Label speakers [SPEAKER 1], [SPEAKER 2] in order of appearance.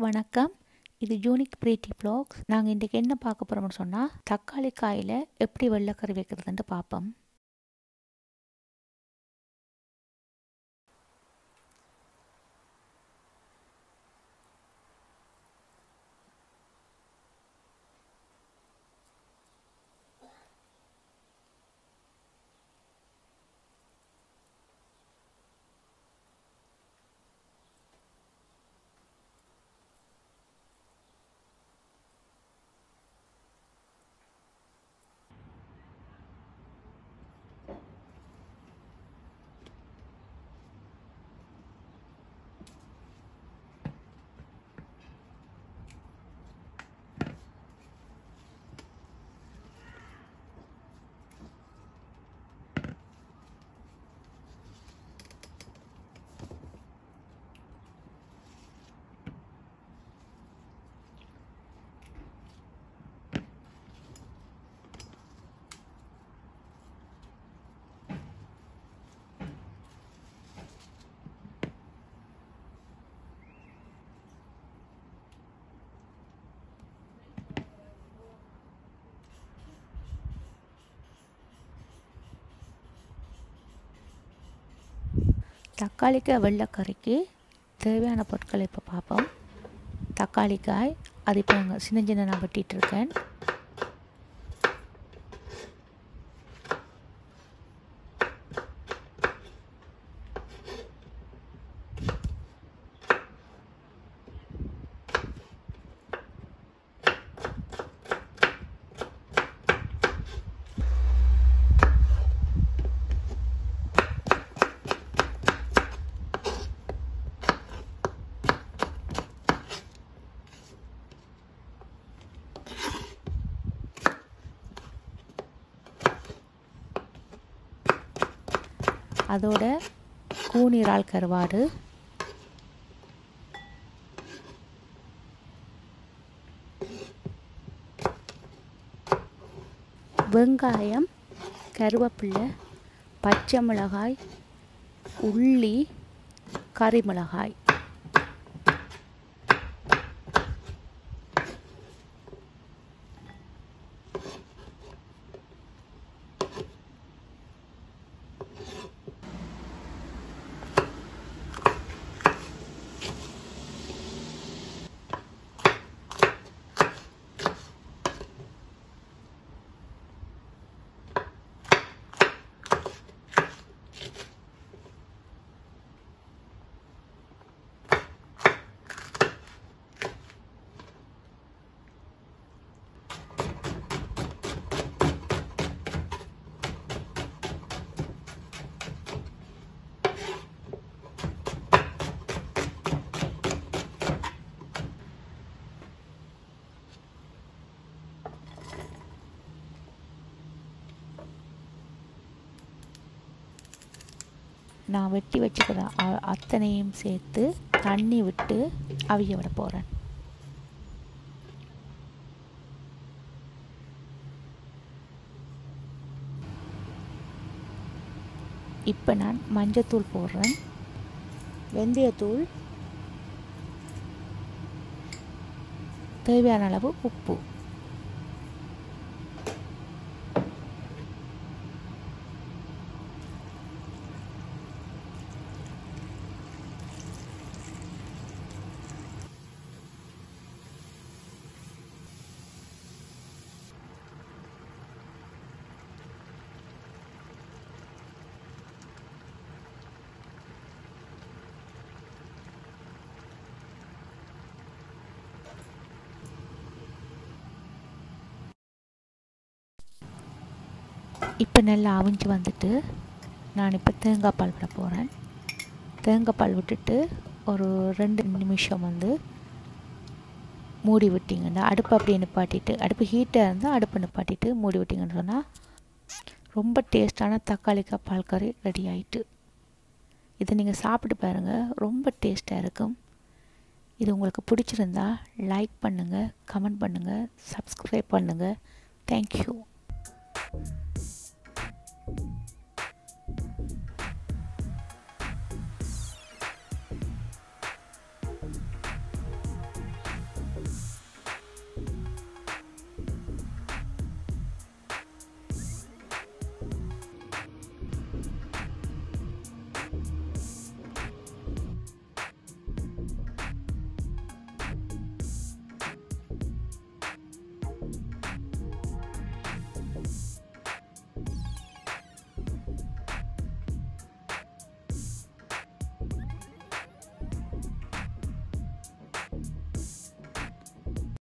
[SPEAKER 1] வணக்கம் இது unique pretty blocks நாங்கள் இன்றைக்கி என்ன பார்க்க போகிறோம்னு சொன்னால் தக்காளி காயில் எப்படி வெள்ளைக்கறி வைக்கிறதுன்ட்டு பார்ப்போம் தக்காளிக்கு வெள்ளைக்கறிக்கு தேவையான பொருட்களை இப்போ பார்ப்போம் தக்காளி காய் அது இப்போ நாங்கள் சின்ன சின்ன நான் வெட்டிகிட்டு இருக்கேன் அதோட கூனிரால் கருவாடு வெங்காயம் கருவேப்பிலை பச்சை மிளகாய் உள்ளி கறி மிளகாய் நான் வெட்டி வச்சுக்கிற அத்தனையும் சேர்த்து தண்ணி விட்டு அவிய விட போகிறேன் இப்போ நான் மஞ்சத்தூள் போடுறேன் வெந்தயத்தூள் தேவையான அளவு உப்பு இப்போ நல்லா அவிஞ்சு வந்துட்டு நான் இப்போ தேங்காய் பால் விட போகிறேன் தேங்காய் பால் விட்டுட்டு ஒரு ரெண்டு நிமிஷம் வந்து மூடி விட்டிங்கன்னா அடுப்பு அப்படியே நிப்பாட்டிட்டு அடுப்பு ஹீட்டாக இருந்தால் அடுப்பு நிப்பாட்டிட்டு மூடி விட்டிங்கன்னு சொன்னால் ரொம்ப டேஸ்டான தக்காளிக்காய் பால் கறி ரெடி ஆயிட்டு இதை நீங்கள் சாப்பிட்டு பாருங்கள் ரொம்ப டேஸ்ட்டாக இருக்கும் இது உங்களுக்கு பிடிச்சிருந்தா லைக் பண்ணுங்கள் கமெண்ட் பண்ணுங்கள் சப்ஸ்கிரைப் பண்ணுங்கள் தேங்க்யூ